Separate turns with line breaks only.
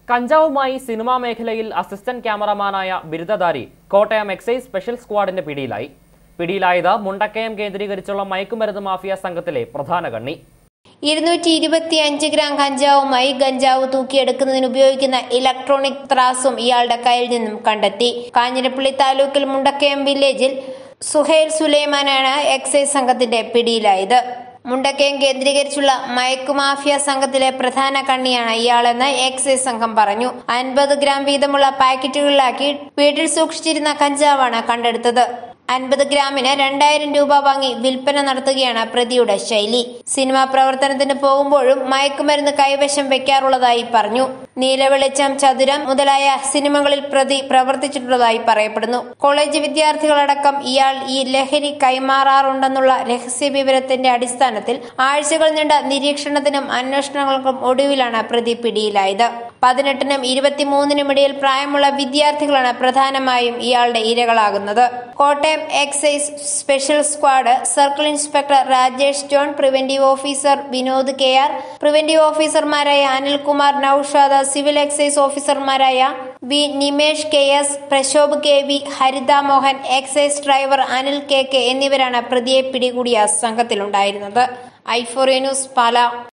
കഞ്ചാവുമായി സിനിമാ മേഖലയിൽ അസിസ്റ്റന്റ് ക്യാമറമാനായ ബിരുദധാരി കോട്ടയം എക്സൈസ് സ്പെഷ്യൽ സ്ക്വാഡിന്റെ പിടിയിലായി പിടിയിലായത് മുണ്ടക്കയം കേന്ദ്രീകരിച്ചുള്ള മയക്കുമരുന്ന് മാഫിയ സംഘത്തിലെ പ്രധാന കണ്ണി
ഇരുന്നൂറ്റി ഇരുപത്തി അഞ്ച് ഗ്രാം കഞ്ചാവുമായി ഗഞ്ചാവ് തൂക്കിയെടുക്കുന്നതിന് ഉപയോഗിക്കുന്ന ഇലക്ട്രോണിക് ത്രാസും ഇയാളുടെ കയ്യിൽ നിന്നും കണ്ടെത്തി കാഞ്ഞിരപ്പള്ളി താലൂക്കിൽ മുണ്ടക്കയം വില്ലേജിൽ സുഹൈൽ സുലൈമാനാണ് എക്സൈസ് സംഘത്തിന്റെ പിടിയിലായത് മുണ്ടക്കയം കേന്ദ്രീകരിച്ചുള്ള മയക്കുമാഫിയ സംഘത്തിലെ പ്രധാന കണ്ണിയാണ് ഇയാളെന്ന് എക്സൈസ് സംഘം പറഞ്ഞു അൻപത് ഗ്രാം വീതമുള്ള പാക്കറ്റുകളിലാക്കി വീട്ടിൽ സൂക്ഷിച്ചിരുന്ന കഞ്ചാവാണ് കണ്ടെടുത്തത് അൻപത് ഗ്രാമിന് രണ്ടായിരം രൂപ വാങ്ങി വിൽപ്പന നടത്തുകയാണ് പ്രതിയുടെ ശൈലി സിനിമാ പ്രവർത്തനത്തിന് പോകുമ്പോഴും മയക്കുമരുന്ന് കൈവശം വെക്കാറുള്ളതായി പറഞ്ഞു നീലവെളിച്ചം ചതുരം മുതലായ സിനിമകളിൽ പ്രതി പ്രവർത്തിച്ചിട്ടുള്ളതായി പറയപ്പെടുന്നു കോളേജ് വിദ്യാർത്ഥികളടക്കം ഇയാൾ ഈ ലഹരി കൈമാറാറുണ്ടെന്നുള്ള രഹസ്യ വിവരത്തിന്റെ അടിസ്ഥാനത്തിൽ ആഴ്ചകൾ നീണ്ട നിരീക്ഷണത്തിനും അന്വേഷണങ്ങൾക്കും ഒടുവിലാണ് പ്രതി പിടിയിലായത് പതിനെട്ടിനും ഇരുപത്തിമൂന്നിനും ഇടയിൽ പ്രായമുള്ള വിദ്യാർത്ഥികളാണ് പ്രധാനമായും ഇയാളുടെ ഇരകളാകുന്നത് Kottayam excise special squad circle inspector Rajesh John preventive officer Vinod K R preventive ഓഫീസർമാരായ അനിൽകുമാർ നൌഷാദ് സിവിൽ എക്സൈസ് ഓഫീസർമാരായ V Nimesh K S Prashobh K V Haritha Mohan excise driver Anil K K എന്നിവരാണ് പ്രതിയെ പിടികൂടിയ സംഘത്തിലുണ്ടായിരുന്നത് ഐഫോറിയ ന്യൂസ് പാല